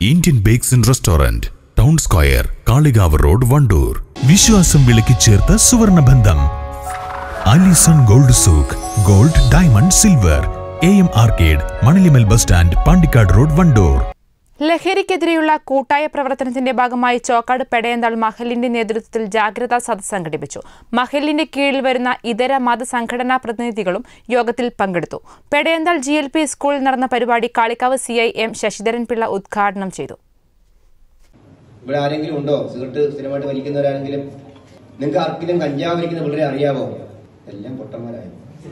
Indian bakes and restaurant town square Kalikavu road Wandoor വിശ്വാസം വിളക്കി ചേർത്ത സുവർണബന്ധം Alison gold souk gold diamond silver A M arcade Manalimal bus stand Pandikkad road Wandoor ലഹരിക്കെതിരെയുള്ള കൂട്ടായ പ്രവർത്തനത്തിന്റെ ഭാഗമായി ചോക്കാട് പെടയന്താൾ മഹലിന്റെ നേതൃത്വത്തിൽ ജാഗ്രതാ സദസ് സംഘടിപ്പിച്ചു മഹലിന്റെ കീഴിൽ വരുന്ന ഇതര മതസംഘടനാ പ്രതിനിധികളും യോഗത്തിൽ പങ്കെടുത്തു പെടയന്താൾ ജി എൽ പി സ്കൂളിൽ നടന്ന പരിപാടി Kalikavu C I M Sasidharan Pillai ഉദ്ഘാടനം ചെയ്തു ഇവിടെ ആരെങ്കിലും ഉണ്ടോ സിഗരറ്റ് സ്ഥിരമായിട്ട് വലിക്കുന്നവരാരെങ്കിലും നിങ്ങൾക്ക് ആർക്കെങ്കിലും കഞ്ചാവ് വലിക്കുന്ന പിള്ളേരെ അറിയാവോ എല്ലാം പൊട്ടന്മാരായി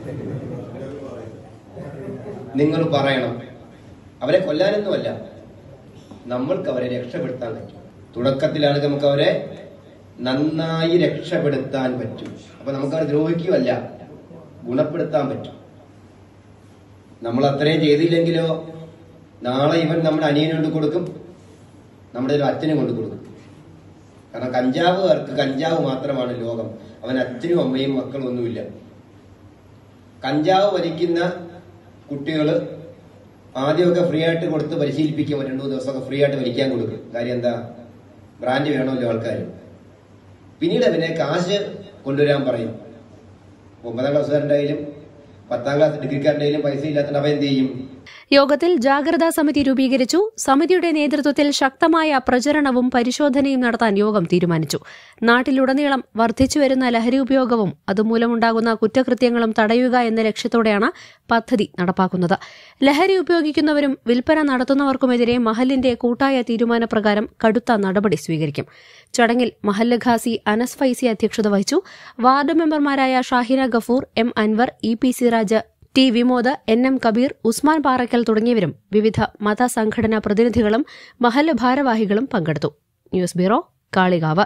നിങ്ങൾ പറയണം അവരെ കൊല്ലാനൊന്നുമല്ല നമ്മൾക്ക് അവരെ രക്ഷപ്പെടുത്താൻ പറ്റും തുടക്കത്തിലാണെങ്കിൽ നമുക്ക് അവരെ നന്നായി രക്ഷപ്പെടുത്താൻ പറ്റും അപ്പൊ നമുക്ക് അവരെ ദ്രോഹിക്കുകയല്ല ഗുണപ്പെടുത്താൻ പറ്റും നമ്മൾ അത്രയും ചെയ്തില്ലെങ്കിലോ നാളെ ഇവൻ നമ്മുടെ അനിയന് കൊണ്ട് കൊടുക്കും നമ്മുടെ ഒരു അച്ഛനും കൊണ്ട് കൊടുക്കും കാരണം കഞ്ചാവുകാർക്ക് കഞ്ചാവ് മാത്രമാണ് ലോകം അവൻ അച്ഛനും അമ്മയും മക്കളും ഒന്നുമില്ല കഞ്ചാവ് വലിക്കുന്ന കുട്ടികള് ആദ്യമൊക്കെ ഫ്രീ ആയിട്ട് കൊടുത്ത് പരിശീലിപ്പിക്കും ഒരു രണ്ടു മൂന്ന് ദിവസമൊക്കെ ഫ്രീ ആയിട്ട് വലിക്കാൻ കൊടുക്കും കാര്യം എന്താ ബ്രാൻഡ് വേണമല്ലോ ആൾക്കാർ പിന്നീട് അവനെ കാശ് കൊണ്ടുവരാൻ പറയും ഒമ്പതാം ക്ലാസ്സുകാരൻ്റെ കയ്യിലും പത്താം ക്ലാസ് ഡിഗ്രിക്കാരൻ്റെ കയ്യിലും പൈസ ഇല്ലാത്തതുകൊണ്ട് അവൻ എന്ത് ചെയ്യും യോഗത്തിൽ ജാഗ്രതാ സമിതി രൂപീകരിച്ചു സമിതിയുടെ നേതൃത്വത്തിൽ ശക്തമായ പ്രചരണവും പരിശോധനയും നടത്താൻ യോഗം തീരുമാനിച്ചു നാട്ടിലുടനീളം വർദ്ധിച്ചുവരുന്ന ലഹരി ഉപയോഗവും അതുമൂലമുണ്ടാകുന്ന കുറ്റകൃത്യങ്ങളും തടയുക എന്ന ലക്ഷ്യത്തോടെയാണ് പദ്ധതി നടപ്പാക്കുന്നത് ലഹരി ഉപയോഗിക്കുന്നവരും വിൽപ്പന നടത്തുന്നവർക്കുമെതിരെ മഹലിന്റെ കൂട്ടായ തീരുമാനപ്രകാരം കടുത്ത നടപടി സ്വീകരിക്കും ചടങ്ങിൽ മഹല്ല് ഖാസി അനസ് ഫൈസി അധ്യക്ഷത വഹിച്ചു വാർഡ് മെമ്പർമാരായ Shahina Gafoor M Anwar E P Siraj T Vimod N M Kabeer Usman Parakkal തുടങ്ങിയവരും വിവിധ മതസംഘടനാ പ്രതിനിധികളും മഹല്ല് ഭാരവാഹികളും പങ്കെടുത്തു ന്യൂസ് ബ്യൂറോ കാളികാവ്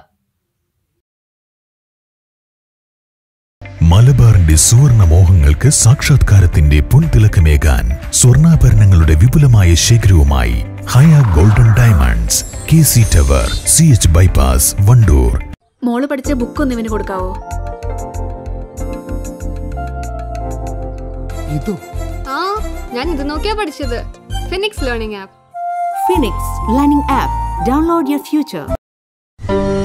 മലബാറിന്റെ സുവർണ മോഹങ്ങൾക്ക് സാക്ഷാത്കാരത്തിന്റെ പൊൻതിളക്കമേകാൻ സ്വർണ്ണാഭരണങ്ങളുടെ വിപുലമായ ശേഖരവുമായി Haya golden diamonds K C tower C H bypass Wandoor മോള് പഠിച്ച ബുക്ക് ഒന്ന് ഇവന് കൊടുക്കാവോ ഇതോ ആ ഞാൻ ഇത് നോക്കിയാ പഠിച്ചത് Phoenix learning app Phoenix Learning App. Download your future.